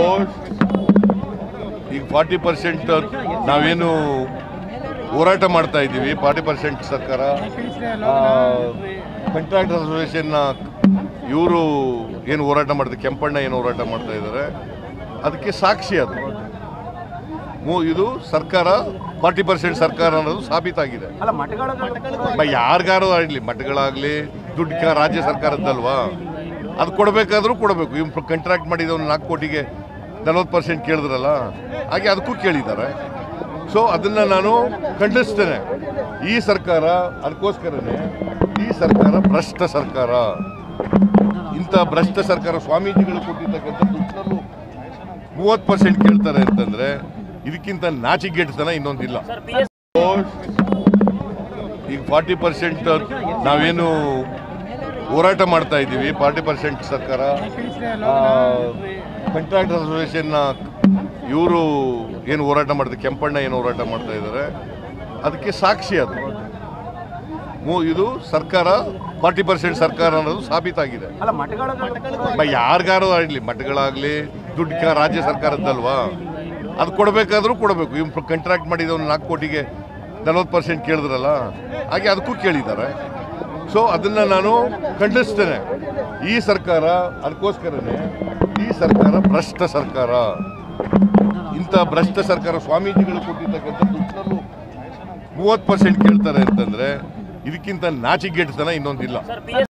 ಈಗ forty percent ನಾವೇನು ಹೋರಾಟ ಮಾಡ್ತಾ ಇದ್ದೀವಿ ಫಾರ್ಟಿ ಪರ್ಸೆಂಟ್ ಸರ್ಕಾರ ಕಂಟ್ರಾಕ್ಟರ್ ಅಸೋಸಿಯೇಷನ್ನ ಇವರು ಏನು ಹೋರಾಟ ಮಾಡ್ತಾರೆ ಕೆಂಪಣ್ಣ ಏನು ಹೋರಾಟ ಮಾಡ್ತಾ ಇದ್ದಾರೆ ಅದಕ್ಕೆ ಸಾಕ್ಷಿ ಅದು ಮೂ ಇದು ಸರ್ಕಾರ ಫಾರ್ಟಿ ಪರ್ಸೆಂಟ್ ಸರ್ಕಾರ ಅನ್ನೋದು ಸಾಬೀತಾಗಿದೆ ಅಲ್ಲ ಮಠಗಳ ಬ ಯಾರಿಗಾರು ಆಗಲಿ ಮಠಗಳಾಗಲಿ ದುಡ್ಡು ಕ- ರಾಜ್ಯ ಸರ್ಕಾರದ್ದಲ್ವಾ ಅದು ಕೊಡಬೇಕಾದ್ರೂ ಕೊಡಬೇಕು ಇವ್ ಕಂಟ್ರಾಕ್ಟ್ ಮಾಡಿದ ಒಂದು ನಾಲ್ಕು ಕೋಟಿಗೆ ನಲ್ವತ್ತು ಪರ್ಸೆಂಟ್ ಕೇಳಿದ್ರಲ್ಲ ಹಾಗೆ ಅದಕ್ಕೂ ಕೇಳಿದ್ದಾರೆ ಸೊ ಅದನ್ನು ನಾನು ಖಂಡಿಸ್ತೇನೆ ಈ ಸರ್ಕಾರ ಅದಕ್ಕೋಸ್ಕರನೇ ಈ ಸರ್ಕಾರ ಭ್ರಷ್ಟ ಸರ್ಕಾರ ಇಂಥ ಭ್ರಷ್ಟ ಸರ್ಕಾರ ಸ್ವಾಮೀಜಿಗಳು ಕೊಟ್ಟಿರ್ತಕ್ಕಂಥ ದುಡ್ಡಲ್ಲೂ ಮೂವತ್ತು ಪರ್ಸೆಂಟ್ ಕೇಳ್ತಾರೆ ಅಂತಂದರೆ ಇದಕ್ಕಿಂತ ನಾಚಿಗೆಟ್ಟತನ ಇನ್ನೊಂದಿಲ್ಲ ಈಗ ಫಾರ್ಟಿ ಪರ್ಸೆಂಟ್ ನಾವೇನು ಹೋರಾಟ ಮಾಡ್ತಾ ಇದ್ದೀವಿ ಫಾರ್ಟಿ ಪರ್ಸೆಂಟ್ ಸರ್ಕಾರ ಕಂಟ್ರಾಕ್ಟರ್ ಅಸೋಸಿಯೇಷನ್ನ ಇವರು ಏನು ಹೋರಾಟ ಮಾಡ್ತಾರೆ ಕೆಂಪಣ್ಣ ಏನು ಹೋರಾಟ ಮಾಡ್ತಾ ಇದ್ದಾರೆ ಅದಕ್ಕೆ ಸಾಕ್ಷಿ ಅದು ಮೂ ಇದು ಸರ್ಕಾರ ಫಾರ್ಟಿ ಪರ್ಸೆಂಟ್ ಸರ್ಕಾರ ಅನ್ನೋದು ಸಾಬೀತಾಗಿದೆ ಅಲ್ಲ ಮಠಗಳ ಬ ಯಾರಿಗಾರು ಆಗಲಿ ಮಠಗಳಾಗಲಿ ದುಡ್ಡು ಕ- ರಾಜ್ಯ ಸರ್ಕಾರದ್ದಲ್ವಾ ಅದು ಕೊಡಬೇಕಾದ್ರೂ ಕೊಡಬೇಕು ಇವ್ ಕಂಟ್ರಾಕ್ಟ್ ಮಾಡಿದ ಒಂದು ನಾಲ್ಕು ಕೋಟಿಗೆ ನಲ್ವತ್ತು ಪರ್ಸೆಂಟ್ ಕೇಳಿದ್ರಲ್ಲ ಹಾಗೆ ಅದಕ್ಕೂ ಕೇಳಿದ್ದಾರೆ ಸೊ ಅದನ್ನು ನಾನು ಖಂಡಿಸ್ತೇನೆ ಈ ಸರ್ಕಾರ ಅದಕ್ಕೋಸ್ಕರನೇ ಈ ಸರ್ಕಾರ ಭ್ರಷ್ಟ ಸರ್ಕಾರ ಇಂಥ ಭ್ರಷ್ಟ ಸರ್ಕಾರ ಸ್ವಾಮೀಜಿಗಳು ಕೊಟ್ಟಿರ್ತಕ್ಕಂಥ ದುಡ್ಡಲ್ಲೂ ಮೂವತ್ತು ಪರ್ಸೆಂಟ್ ಕೇಳ್ತಾರೆ ಅಂತಂದರೆ ಇದಕ್ಕಿಂತ ನಾಚಿಗೆಟ್ಟತನ ಇನ್ನೊಂದಿಲ್ಲ